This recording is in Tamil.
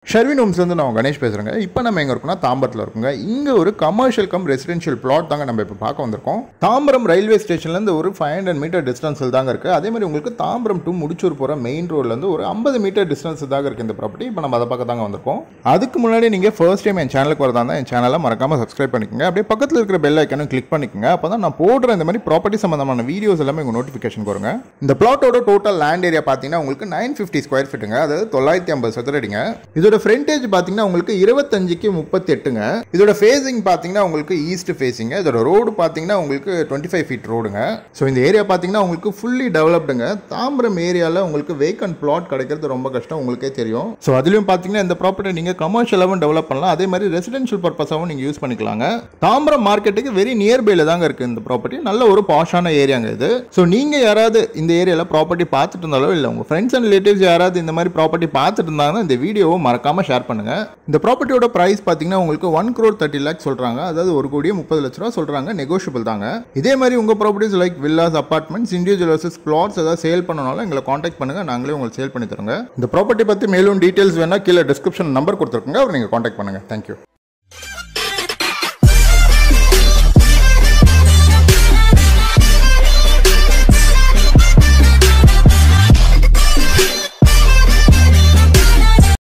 ஷர்வின் ஹோம்ஸ் வந்து நான் கணேஷ் பேசுகிறேங்க இப்போ நம்ம எங்கே இருக்கோம்னா தாம்பரத்தில் இருக்குங்க இங்கே ஒரு கமர்ஷியல் கம் ரெசிடென்ஷியல் பிளாட் தாங்க நம்ம இப்போ பார்க்க வந்திருக்கோம் தாம்பரம் ரயில்வே ஸ்டேஷன்லேருந்து ஒரு ஃபைவ் ஹண்ட்ரட் மீட்டர் டிஸ்டன்ஸில் தாங்க இருக்குது அதே மாதிரி உங்களுக்கு தாம்பரம் டு முடிச்சூர் போகிற மெயின் ரோட்லேருந்து ஒரு ஐம்பது மீட்டர் டிஸ்டன்ஸ் தாங்க இருக்குது இந்த ப்ராப்பர்ட்டி இப்போ நம்ம அதை பார்க்க தாங்க வந்திருக்கோம் அதுக்கு முன்னாடி நீங்கள் ஃபர்ஸ்ட் டைம் என் சேனலுக்கு வரதா இருந்தால் என் சேனலை மறக்காமல் சப்ஸ்கிரைப் பண்ணிக்கோங்க அப்படியே பக்கத்தில் இருக்கிற பெல் ஐக்கனும் கிளிக் பண்ணிக்கோங்க அப்போ தான் நான் போடுற இந்த மாதிரி ப்ராப்பர்ட்டி சம்மந்தமான வீடியோஸ் எல்லாமே உங்கள் நோட்டிஃபிகேஷன் வருங்க இந்த பிளாட்டோட டோட்டல் லேண்ட் ஏரியா பார்த்தீங்கன்னா உங்களுக்கு நைன் ஃபிஃப்டி ஸ்கொயர் ஃபீட்டுங்க அதாவது தொள்ளாயிரத்தி ஐம்பது சதுரடிங்க இதோட ஃப்ரண்டேஜ் பார்த்தீங்கன்னா உங்களுக்கு இருபத்தஞ்சுக்கு முப்பத்தி எட்டுங்க இதோட ஃபேஸிங் பார்த்தீங்கன்னா உங்களுக்கு ஈஸ்ட் ஃபேஸிங்க இதோட ரோடு பார்த்தீங்கன்னா உங்களுக்கு டுவெண்ட்டி ஃபைவ் ஃபீட் ரோடுங்க ஸோ இந்த ஏரியா பார்த்தீங்கன்னா உங்களுக்கு ஃபுல்லி டெவலப்டுங்க தாம்பரம் ஏரியாவில் உங்களுக்கு வேக்கன்ட் பிளாட் கிடைக்கிறது ரொம்ப கஷ்டம் உங்களுக்கே தெரியும் ஸோ அதுலேயும் பார்த்தீங்கன்னா இந்த ப்ராப்பர்ட்டி நீங்கள் கமர்ஷியலாகவும் டெவலப் பண்ணலாம் அதே மாதிரி ரெசிடென்ஷியல் பர்பஸாகவும் நீங்கள் யூஸ் பண்ணிக்கலாங்க தாம்பரம் மார்க்கெட்டுக்கு வெரி நியர்பைல தாங்க இருக்குது இந்த ப்ராப்பர்ட்டி நல்ல ஒரு பாஷான ஏரியாங்க இது ஸோ நீங்கள் யாராவது இந்த ஏரியாவில் ப்ராப்பர்ட்டி பார்த்துட்டு இருந்தாலோ இல்லை உங்கள் ஃப்ரெண்ட்ஸ் அண்ட் ரிலேட்டிவ்ஸ் யாராவது இந்த மாதிரி ப்ராப்பர்ட்டி பார்த்துட்டு இருந்தாங்கன்னா இந்த வீடியோவை மறக்காமல் ஷேர் பண்ணுங்க இந்த ப்ராப்பர்ட்டியோட ப்ரைஸ் பார்த்தீங்கன்னா உங்களுக்கு ஒன் crore தேர்ட்டி லேக்ஸ் சொல்கிறாங்க அதாவது ஒரு கோடியே முப்பது லட்ச ரூபா சொல்கிறாங்க நெகோஷியபிள் தாங்க இதே மாதிரி உங்கள் properties like villas apartments individual versus flats ஏதாவது சேல் பண்ணனாலும் எங்களை காண்டாக்ட் பண்ணுங்க நாங்களே உங்களுக்கு சேல் பண்ணி தரோங்க இந்த ப்ராப்பர்ட்டி பற்றி மேலும் டீட்டெயில்ஸ் வேணா கீழே டிஸ்கிரிப்ஷன் நம்பர் கொடுத்துருக்குங்க அவர் நீங்கள் காண்டாக்ட் பண்ணுங்க தேங்க்யூ